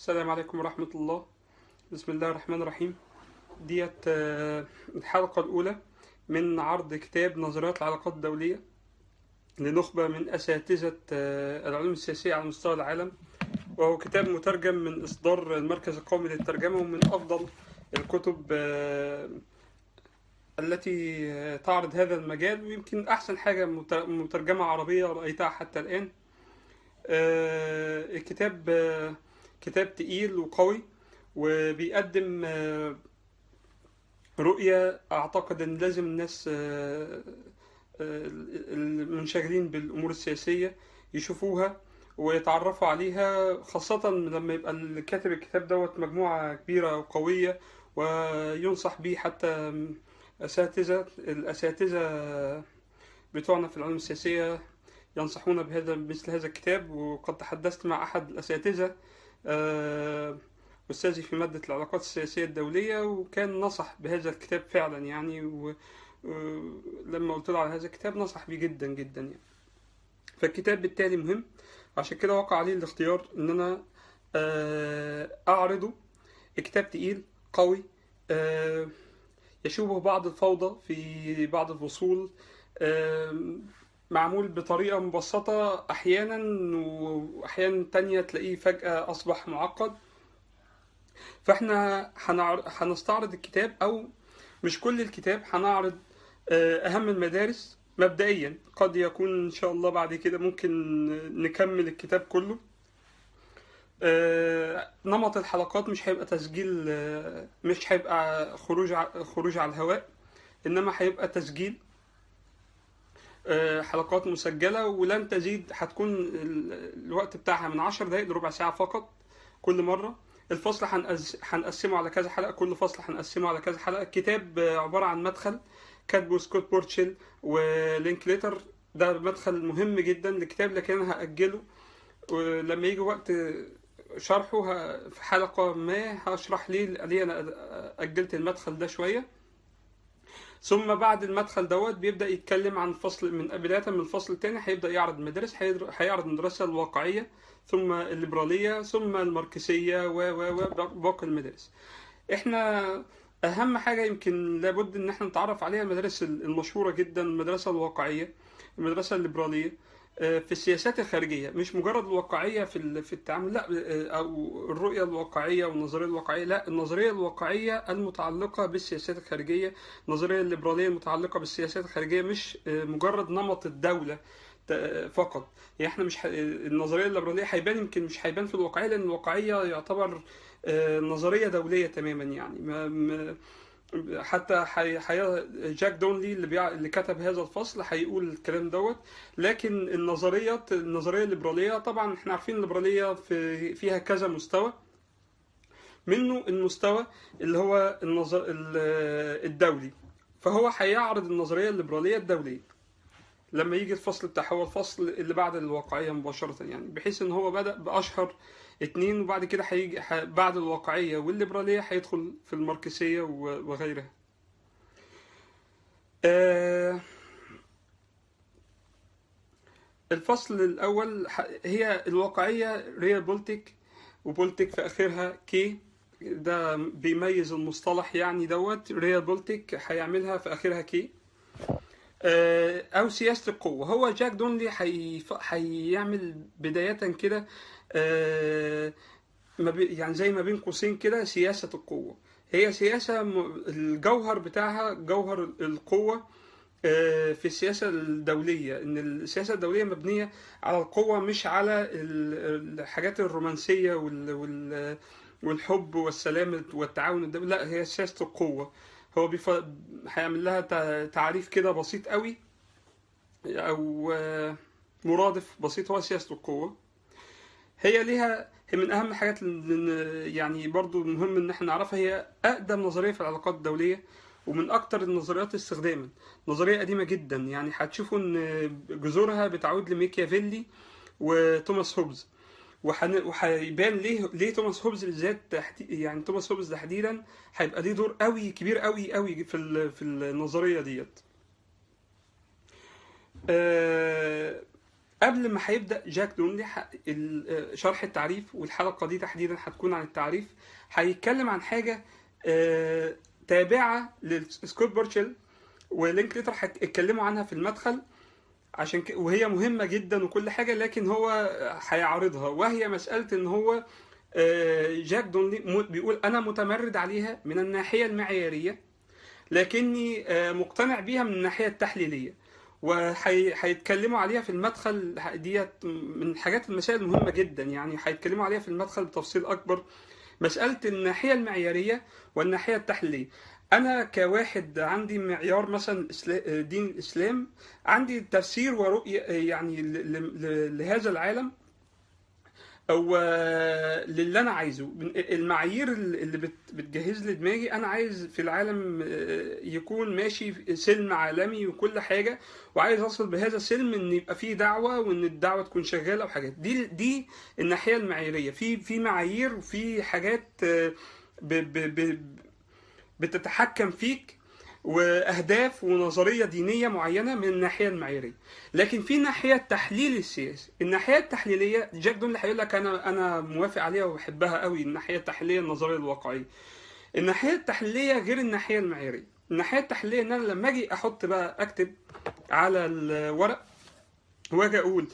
السلام عليكم ورحمة الله بسم الله الرحمن الرحيم ديت آه، الحلقة الأولى من عرض كتاب نظريات العلاقات الدولية لنخبة من أساتذة آه، العلوم السياسية على مستوى العالم وهو كتاب مترجم من إصدار المركز القومي للترجمة ومن أفضل الكتب آه، التي آه، تعرض هذا المجال ويمكن أحسن حاجة مت- مترجمة عربية رأيتها حتى الآن آه، الكتاب آه، كتاب تقيل وقوي وبيقدم آه، رؤية أعتقد إن لازم الناس آه، آه، المنشغلين بالأمور السياسية يشوفوها ويتعرفوا عليها خاصة لما يبقى الكاتب الكتاب دوت مجموعة كبيرة وقوية وينصح بيه حتى أساتذة الأساتذة بتوعنا في العلوم السياسية ينصحون بهذا مثل هذا الكتاب وقد تحدثت مع أحد الأساتذة آه، أستاذي في مادة العلاقات السياسية الدولية وكان نصح بهذا الكتاب فعلا يعني ولما قلت له على هذا الكتاب نصح بيه جدا جدا يعني فالكتاب بالتالي مهم عشان كده وقع عليه الاختيار إن أنا آه، أعرضه كتاب تقيل قوي آه، يشوبه بعض الفوضى في بعض الفصول آم، معمول بطريقة مبسطة أحيانا وأحيانا تانية تلاقيه فجأة أصبح معقد فإحنا هنعر- هنستعرض الكتاب أو مش كل الكتاب هنعرض آه، أهم المدارس مبدئيا قد يكون إن شاء الله بعد كده ممكن نكمل الكتاب كله آه، نمط الحلقات مش هيبقى تسجيل آه، مش هيبقى خروج ع- خروج على الهواء إنما هيبقى تسجيل آه، حلقات مسجلة ولن تزيد هتكون ال- الوقت بتاعها من 10 دقايق لربع ساعة فقط كل مرة الفصل هنقز- هنقسمه على كذا حلقة كل فصل هنقسمه على كذا حلقة الكتاب آه، عبارة عن مدخل كاتبه سكوت بورتشيل ولينكليتر ده مدخل مهم جدا للكتاب لكن انا هأجله ولما يجي وقت شرحه ه- في حلقة ما هشرح ليه ليه انا أجلت المدخل ده شوية ثم بعد المدخل دوت بيبدأ يتكلم عن فصل من بداية من الفصل الثاني هيبدأ يعرض مدارس هيدر- هيعرض المدرسة الواقعية ثم الليبرالية ثم الماركسية و و و باقي المدارس. احنا أهم حاجة يمكن لابد إن احنا نتعرف عليها المدارس المشهورة جدا المدرسة الواقعية المدرسة الليبرالية آه، في السياسات الخارجية مش مجرد الواقعية في ال- في التعامل لا آه، أو الرؤية الواقعية والنظرية الواقعية لا النظرية الواقعية المتعلقة بالسياسات الخارجية النظرية الليبرالية المتعلقة بالسياسات الخارجية مش آه، مجرد نمط الدولة ت- فقط يعني احنا مش ح... النظريه الليبراليه هيبان يمكن مش هيبان في الواقعيه لان الواقعيه يعتبر آه، نظريه دوليه تماما يعني ما... ما... حتى حي... حي... جاك دونلي اللي بيع... اللي كتب هذا الفصل هيقول الكلام دوت لكن النظريات النظريه الليبراليه طبعا احنا عارفين الليبراليه في... فيها كذا مستوى منه المستوى اللي هو النظر... ال- الدولي فهو هيعرض النظريه الليبراليه الدوليه لما يجي الفصل بتاعه هو الفصل اللي بعد الواقعية مباشرة يعني بحيث ان هو بدأ بأشهر اتنين وبعد كده هيجي ح- بعد الواقعية والليبرالية هيدخل في الماركسية و- وغيرها آه، الفصل الأول ح- هي الواقعية ريال بولتيك وبولتيك في آخرها كي ده بيميز المصطلح يعني دوت ريال بولتيك هيعملها في آخرها كي آه، او سياسه القوه هو جاك دونلي هيف- هيعمل بدايه كده آه، ما بي- يعني زي ما بين قوسين كده سياسه القوه هي سياسه م- الجوهر بتاعها جوهر القوه آه، في السياسه الدوليه ان السياسه الدوليه مبنيه على القوه مش على ال- الحاجات الرومانسيه وال وال والحب والسلام والتعاون الدولي لا هي سياسه القوه هو بيف... هيعمل لها تع- تعريف كده بسيط قوي او آه، مرادف بسيط هو سياسة القوة هي ليها هي من اهم الحاجات اللي يعني برضو مهم ان احنا نعرفها هي اقدم نظرية في العلاقات الدولية ومن اكتر النظريات استخداما نظرية قديمة جدا يعني هتشوفوا ان جذورها بتعود لميكيافيلي وتوماس هوبز وحن- وهيبان ليه ليه توماس هوبز بالذات تحدي- يعني توماس هوبز تحديدا هيبقى ليه دور قوي كبير قوي قوي في ال- في النظريه ديت. آه، قبل ما هيبدا جاك دونلي ح- ال- آه، شرح التعريف والحلقه دي تحديدا هتكون عن التعريف هيتكلم عن حاجه آه، تابعه لسكوت بورشل ولينك ليتر هيتكلموا عنها في المدخل عشان ك... وهي مهمه جدا وكل حاجه لكن هو هيعرضها وهي مساله ان هو آه، جاك دونلي م- بيقول انا متمرد عليها من الناحيه المعياريه لكني آه، مقتنع بيها من الناحيه التحليليه وهيتكلموا عليها في المدخل ديت من الحاجات المسائل المهمه جدا يعني هيتكلموا عليها في المدخل بتفصيل اكبر مساله الناحيه المعياريه والناحيه التحليليه انا كواحد عندي معيار مثلا إسلا- دين الاسلام عندي تفسير ورؤيه يعني ل- ل- لهذا العالم او للي انا عايزه المعايير اللي بت- بتجهز لي دماغي انا عايز في العالم آه، يكون ماشي سلم عالمي وكل حاجه وعايز اوصل بهذا السلم ان يبقى فيه دعوه وان الدعوه تكون شغاله وحاجات دي دي الناحيه المعاييريه في في معايير وفي حاجات آه، ب ب ب بتتحكم فيك واهداف ونظريه دينيه معينه من الناحيه المعاييريه لكن في ناحيه تحليل السياسي الناحيه التحليليه جاك دون اللي هيقول لك انا انا موافق عليها وبحبها قوي الناحيه التحليليه النظريه الواقعيه الناحيه التحليليه غير الناحيه المعياريه الناحيه التحليليه ان انا لما اجي احط بقى اكتب على الورق واجي اقول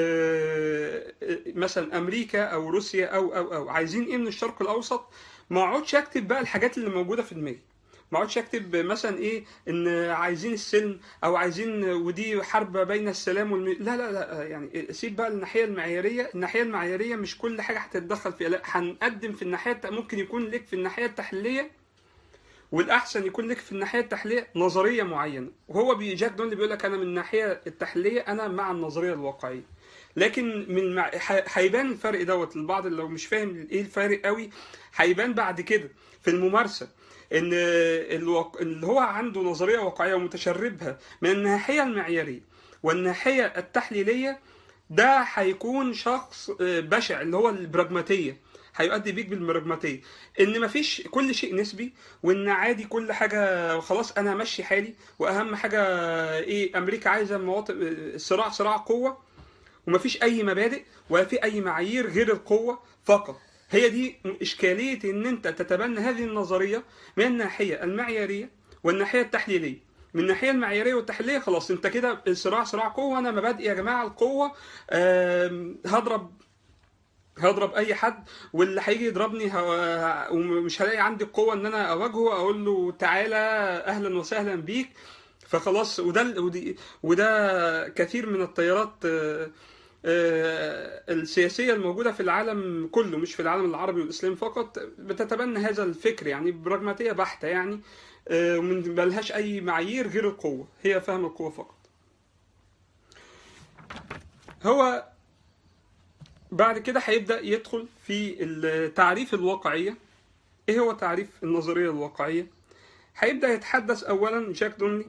آه، آه، مثلا امريكا او روسيا او او او عايزين ايه من الشرق الاوسط ما اقعدش اكتب بقى الحاجات اللي موجوده في دماغي ما اقعدش اكتب مثلا ايه ان عايزين السلم او عايزين ودي حرب بين السلام والم... لا لا لا يعني سيب بقى الناحيه المعياريه الناحيه المعياريه مش كل حاجه هتتدخل فيها لا هنقدم في الناحيه الت- ممكن يكون لك في الناحيه التحليليه والاحسن يكون لك في الناحيه التحليليه نظريه معينه وهو بي جاك دون اللي بيقول لك انا من الناحيه التحليليه انا مع النظريه الواقعيه لكن من مع... ح- هيبان الفرق دوت البعض اللي لو مش فاهم ايه الفارق قوي هيبان بعد كده في الممارسه ان الواق... اللي هو عنده نظريه واقعيه ومتشربها من الناحيه المعياريه والناحيه التحليليه ده هيكون شخص آه، بشع اللي هو البراجماتيه هيؤدي بيك بالبراجماتيه ان مفيش كل شيء نسبي وان عادي كل حاجه خلاص انا همشي حالي واهم حاجه ايه امريكا عايزه مواطن الصراع صراع قوه ومفيش اي مبادئ ولا في اي معايير غير القوه فقط هي دي اشكاليه ان انت تتبنى هذه النظريه من الناحيه المعياريه والناحيه التحليليه من الناحيه المعياريه والتحليليه خلاص انت كده الصراع صراع قوه انا مبادئ يا جماعه القوه آم، هضرب هضرب اي حد واللي هيجي يضربني ه- ومش هلاقي عندي القوه ان انا اواجهه اقول له تعالى اهلا وسهلا بيك فخلاص وده ال- ودي وده كثير من التيارات آه، آه، السياسيه الموجوده في العالم كله مش في العالم العربي والاسلام فقط بتتبنى هذا الفكر يعني براجماتيه بحته يعني آه، ومن ملهاش اي معايير غير القوه هي فهم القوه فقط هو بعد كده هيبدأ يدخل في التعريف الواقعية ايه هو تعريف النظرية الواقعية هيبدأ يتحدث أولا جاك دوني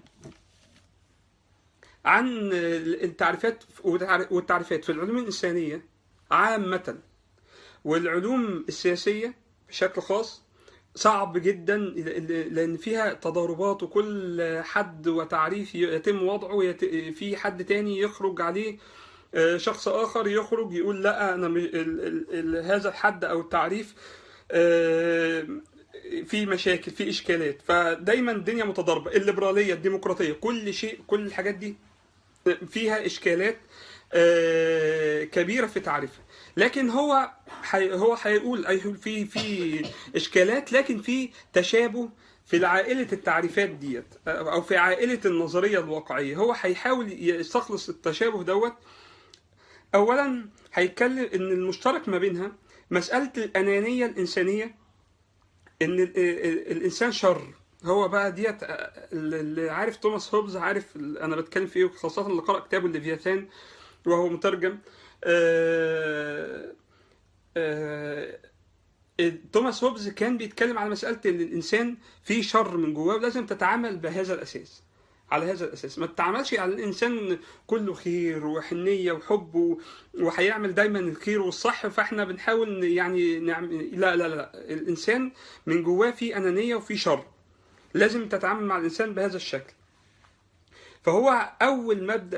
عن التعريفات والتعريفات في العلوم الإنسانية عامة والعلوم السياسية بشكل خاص صعب جدا لأن فيها تضاربات وكل حد وتعريف يتم وضعه ويت- في حد تاني يخرج عليه آه، شخص اخر يخرج يقول لا انا م- ال ال ال هذا الحد او التعريف آه، في مشاكل في اشكالات فدايما الدنيا متضاربه الليبراليه الديمقراطيه كل شيء كل الحاجات دي فيها اشكالات آه، كبيره في تعريفها لكن هو حي هو هيقول هيقول في في اشكالات لكن في تشابه في عائلة التعريفات ديت او في عائلة النظرية الواقعية هو هيحاول يستخلص التشابه دوت اولا هيتكلم ان المشترك ما بينها مساله الانانيه الانسانيه ان ال- ال- الانسان شر هو بقى ديت اللي عارف توماس هوبز عارف ال- انا بتكلم في ايه خاصه اللي قرأ كتابه الليفياثان وهو مترجم آه، آه، توماس هوبز كان بيتكلم على مساله ان الانسان فيه شر من جواه ولازم تتعامل بهذا الاساس على هذا الاساس ما تتعاملش على الانسان كله خير وحنيه وحب و- وهيعمل دايما الخير والصح فاحنا بنحاول ن- يعني نعمل لا لا لا الانسان من جواه فيه انانيه وفيه شر لازم تتعامل مع الانسان بهذا الشكل فهو اول مبدا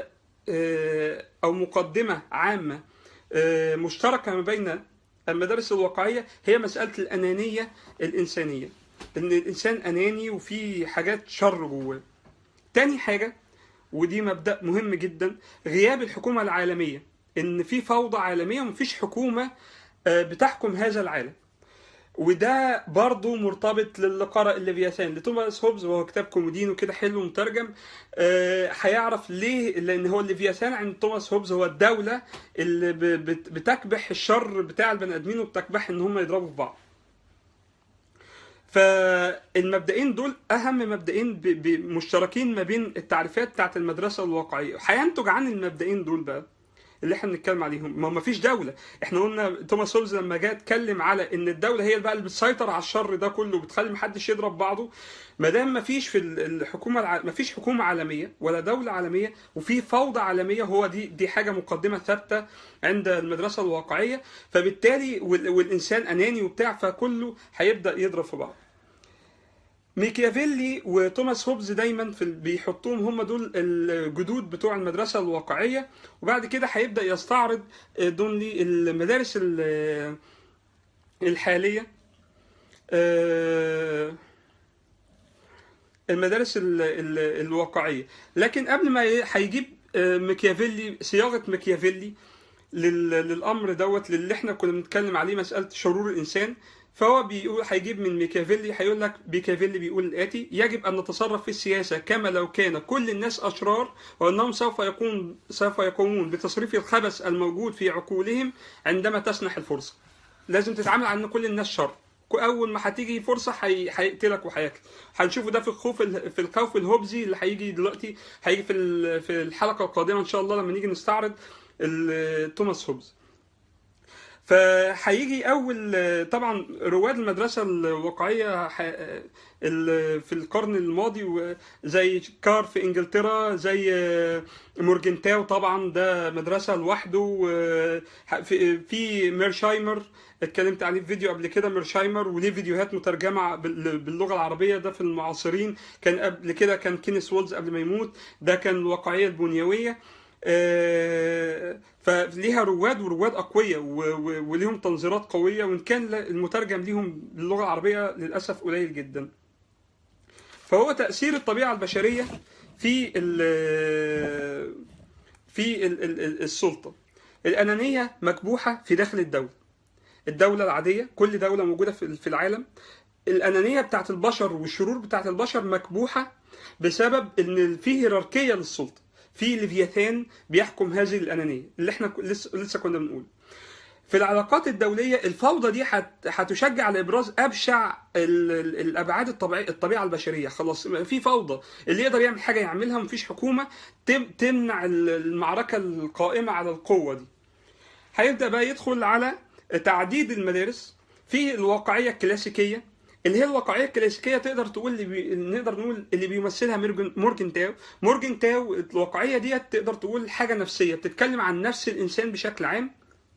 آه، او مقدمه عامه آه، مشتركه ما بين المدارس الواقعيه هي مساله الانانيه الانسانيه ان الانسان اناني وفي حاجات شر جواه تاني حاجه ودي مبدا مهم جدا غياب الحكومه العالميه ان في فوضى عالميه ومفيش حكومه آه، بتحكم هذا العالم وده برضه مرتبط للي قرأ الليفياثان لتوماس هوبز وهو كتاب كوميدين وكده حلو مترجم آه، هيعرف ليه لان هو الليفياثان عند توماس هوبز هو الدوله اللي ب- بت- بتكبح الشر بتاع البني ادمين وبتكبح ان هم يضربوا في بعض فالمبدئين دول اهم مبدئين ب- ب- مشتركين ما بين التعريفات بتاعت المدرسه الواقعيه هينتج عن المبدئين دول بقى اللي احنا بنتكلم عليهم ما ما فيش دوله احنا قلنا توماس هوبز لما جه اتكلم على ان الدوله هي بقى اللي بتسيطر على الشر ده كله وبتخلي محدش يضرب بعضه ما دام ما فيش في ال- الحكومه الع... ما فيش حكومه عالميه ولا دوله عالميه وفي فوضى عالميه هو دي دي حاجه مقدمه ثابته عند المدرسه الواقعيه فبالتالي وال... والانسان اناني وبتاع فكله هيبدا يضرب في بعض ميكيافيلي وتوماس هوبز دايما في ال- بيحطوهم هم دول الجدود بتوع المدرسه الواقعيه وبعد كده هيبدا يستعرض دونلي المدارس ال- الحاليه آه، المدارس ال- ال- الواقعيه لكن قبل ما ي- هيجيب آه، ميكيافيلي صياغه ميكيافيلي لل- للامر دوت للي احنا كنا بنتكلم عليه مساله شرور الانسان فهو بيقول هيجيب من ميكافيلي هيقول لك ميكافيلي بيقول الاتي يجب ان نتصرف في السياسه كما لو كان كل الناس اشرار وانهم سوف يقوم سوف يقومون بتصريف الخبث الموجود في عقولهم عندما تسنح الفرصه لازم تتعامل على ان كل الناس شر اول ما هتيجي فرصه هي- هيقتلك وهياكل هنشوفه ده في الخوف ال- في الخوف الهوبزي اللي هيجي دلوقتي هيجي في ال- في الحلقه القادمه ان شاء الله لما نيجي نستعرض ال- توماس هوبز فهيجي اول طبعا رواد المدرسه الواقعيه ح- ال- في القرن الماضي و- زي كار في انجلترا زي مورجنتاو طبعا ده مدرسه لوحده و- في في ميرشايمر اتكلمت عليه في فيديو قبل كده ميرشايمر وليه فيديوهات مترجمه بال- باللغه العربيه ده في المعاصرين كان قبل كده كان كينيس وولز قبل ما يموت ده كان الواقعيه البنيويه آه، فليها رواد ورواد اقوياء و- و- وليهم تنظيرات قويه وان كان لا- المترجم ليهم باللغه العربيه للاسف قليل جدا فهو تاثير الطبيعه البشريه في ال في ال- ال- ال- السلطه الانانيه مكبوحه في داخل الدوله الدوله العاديه كل دوله موجوده في في العالم الانانيه بتاعت البشر والشرور بتاعت البشر مكبوحه بسبب ان في هيراركيه للسلطه في ليفياثان بيحكم هذه الانانيه اللي احنا ك- لسه لسه كنا بنقول في العلاقات الدوليه الفوضى دي هت- هتشجع على ابراز ابشع ال- ال- الابعاد الطبيعيه الطبيعه البشريه خلاص في فوضى اللي يقدر يعمل حاجه يعملها مفيش حكومه تم- تمنع ال- المعركه القائمه على القوه دي هيبدا بقى يدخل على تعديد المدارس في الواقعيه الكلاسيكيه اللي هي الواقعيه الكلاسيكيه تقدر تقول اللي بي... نقدر نقول اللي بيمثلها مورجن مورجن تاو مورجن تاو الواقعيه ديت تقدر تقول حاجه نفسيه بتتكلم عن نفس الانسان بشكل عام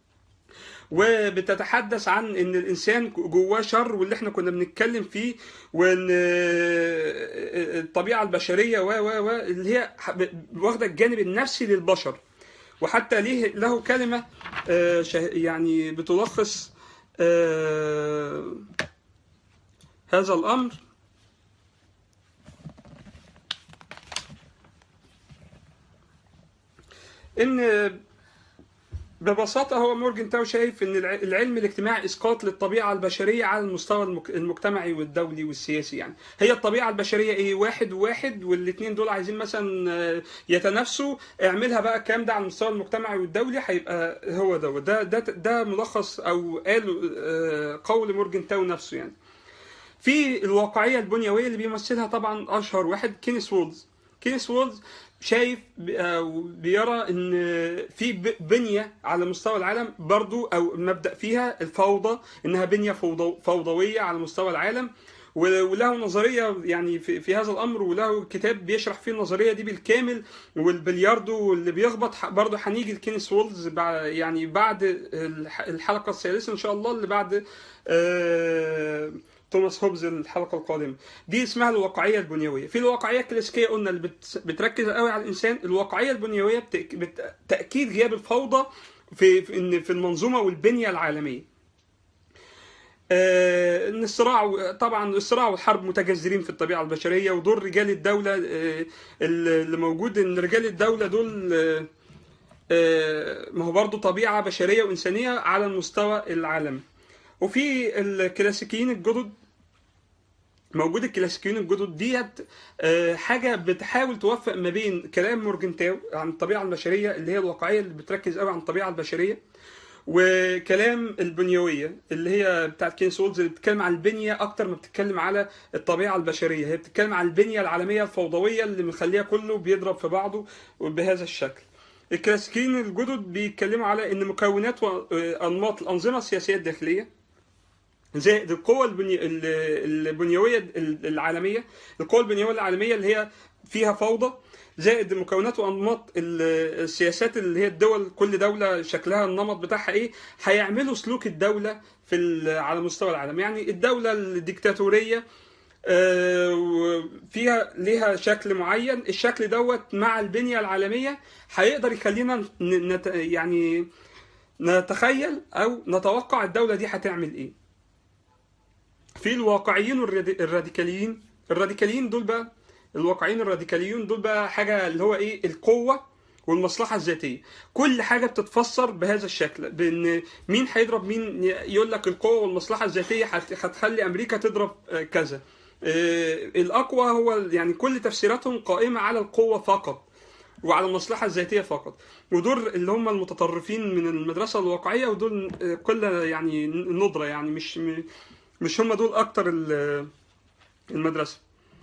وبتتحدث عن ان الانسان جواه شر واللي احنا كنا بنتكلم فيه وان الطبيعه البشريه و و و اللي هي واخده الجانب النفسي للبشر وحتى ليه له كلمه آه، شه- يعني بتلخص آه، هذا الامر ان ببساطة هو مورجن تاو شايف إن الع- العلم الاجتماعي إسقاط للطبيعة البشرية على المستوى المك- المجتمعي والدولي والسياسي يعني هي الطبيعة البشرية إيه واحد وواحد والاتنين دول عايزين مثلا آه، يتنافسوا اعملها بقى الكلام ده على المستوى المجتمعي والدولي هيبقى هو ده ده ده, ده ملخص أو قال آه، قول مورجن تاو نفسه يعني في الواقعيه البنيويه اللي بيمثلها طبعا اشهر واحد كينيس وولز كينيس وولز شايف ب- أو بيرى ان في ب- بنيه على مستوى العالم برضو او مبدا فيها الفوضى انها بنيه فوضو فوضويه على مستوى العالم و- وله نظريه يعني في, في هذا الامر وله كتاب بيشرح فيه النظريه دي بالكامل والبلياردو اللي بيخبط ح- برضه هنيجي لكينيس وولز بع- يعني بعد الح- الحلقه الثالثه ان شاء الله اللي بعد آه، توماس هوبز الحلقه القادمه دي اسمها الواقعيه البنيويه في الواقعيه الكلاسيكيه قلنا اللي بت... بتركز قوي على الانسان الواقعيه البنيويه بتأك... بت... تاكيد غياب الفوضى في في إن- في المنظومه والبنيه العالميه آه، ان الصراع طبعا الصراع والحرب متجذرين في الطبيعه البشريه ودور رجال الدوله آه، اللي موجود ان رجال الدوله دول آه، آه، ما هو برضه طبيعه بشريه وانسانيه على المستوى العالمي وفي الكلاسيكيين الجدد موجود الكلاسيكيين الجدد ديت آه، حاجه بتحاول توفق ما بين كلام مورجنتاو عن الطبيعه البشريه اللي هي الواقعيه اللي بتركز قوي عن الطبيعه البشريه وكلام البنيويه اللي هي بتاعت كين سولز اللي بتتكلم عن البنيه اكتر ما بتتكلم على الطبيعه البشريه هي بتتكلم عن البنيه العالميه الفوضويه اللي مخليها كله بيضرب في بعضه بهذا الشكل الكلاسيكيين الجدد بيتكلموا على ان مكونات وانماط الانظمه السياسيه الداخليه زائد القوة البني... ال- البنيوية العالمية القوة البنيوية العالمية اللي هي فيها فوضى زائد مكونات وانماط ال- السياسات اللي هي الدول كل دولة شكلها النمط بتاعها ايه هيعملوا سلوك الدولة في ال- على مستوى العالم يعني الدولة الديكتاتورية آه، وفيها ليها شكل معين الشكل دوت مع البنية العالمية هيقدر يخلينا ن- نت... يعني نتخيل او نتوقع الدولة دي هتعمل ايه في الواقعيين والرادي- الراديكاليين الراديكاليين دول بقى الواقعيين الراديكاليين دول بقى حاجه اللي هو ايه القوه والمصلحه الذاتيه كل حاجه بتتفسر بهذا الشكل بان مين هيضرب مين يقول لك القوه والمصلحه الذاتيه هت- هتخلي امريكا تضرب آه، كذا آه، الاقوى هو يعني كل تفسيراتهم قائمه على القوه فقط وعلى المصلحه الذاتيه فقط ودول اللي هم المتطرفين من المدرسه الواقعيه ودول آه، قله يعني ندره يعني مش م- مش هم دول اكتر ال- المدرسه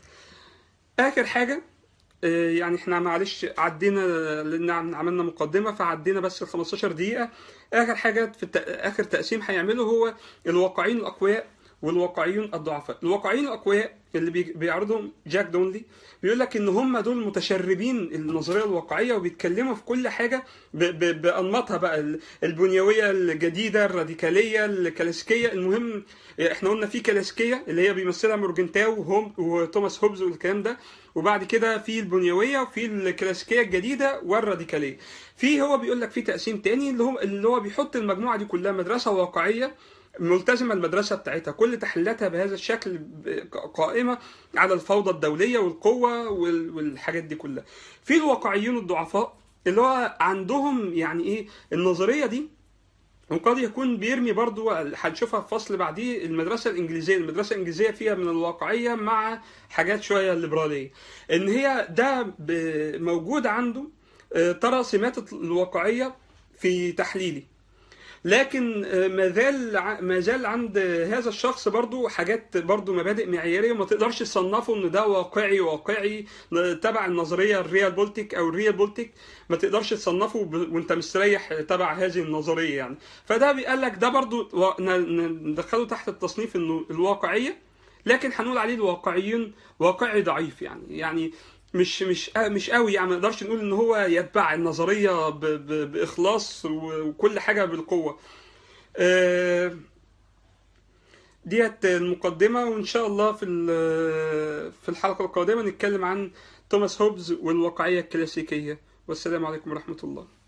اخر حاجه آه، يعني احنا معلش عدينا لان عملنا مقدمه فعدينا بس ال 15 دقيقه اخر حاجه في الت... اخر تقسيم هيعمله هو الواقعيين الاقوياء والواقعيين الضعفاء الواقعيين الاقوياء اللي بي- بيعرضهم جاك دونلي بيقول لك ان هم دول متشربين النظريه الواقعيه وبيتكلموا في كل حاجه ب... ب... بانماطها بقى ال- البنيويه الجديده الراديكاليه الكلاسيكيه المهم احنا قلنا في كلاسيكيه اللي هي بيمثلها مورجنتاو وهوم وتوماس هوبز والكلام ده وبعد كده في البنيويه وفي الكلاسيكيه الجديده والراديكاليه في هو بيقول لك في تقسيم تاني اللي هو اللي هو بيحط المجموعه دي كلها مدرسه واقعيه ملتزمه المدرسه بتاعتها كل تحليلاتها بهذا الشكل ب- قائمه على الفوضى الدوليه والقوه وال- والحاجات دي كلها في الواقعيون الضعفاء اللي هو عندهم يعني ايه النظريه دي وقد يكون بيرمي برضو هنشوفها في فصل بعديه المدرسه الانجليزيه المدرسه الانجليزيه فيها من الواقعيه مع حاجات شويه ليبراليه ان هي ده ب- موجود عنده آه، ترى سمات الواقعيه في تحليلي لكن آه، ما زال ع- ما زال عند هذا الشخص برضو حاجات برضو مبادئ معياريه ما تقدرش تصنفه ان ده واقعي واقعي تبع النظريه الريال بولتيك او الريال بولتيك ما تقدرش تصنفه ب... وانت مستريح تبع هذه النظريه يعني فده بيقال لك ده برضو و... ن... ن- ندخله تحت التصنيف انه الواقعيه لكن هنقول عليه الواقعيين واقعي ضعيف يعني يعني مش مش مش قوي يعني ما نقدرش نقول ان هو يتبع النظريه ب... ب... باخلاص و... وكل حاجه بالقوه آه، ديت المقدمة وإن شاء الله في ال- في الحلقة القادمة نتكلم عن توماس هوبز والواقعية الكلاسيكية والسلام عليكم ورحمة الله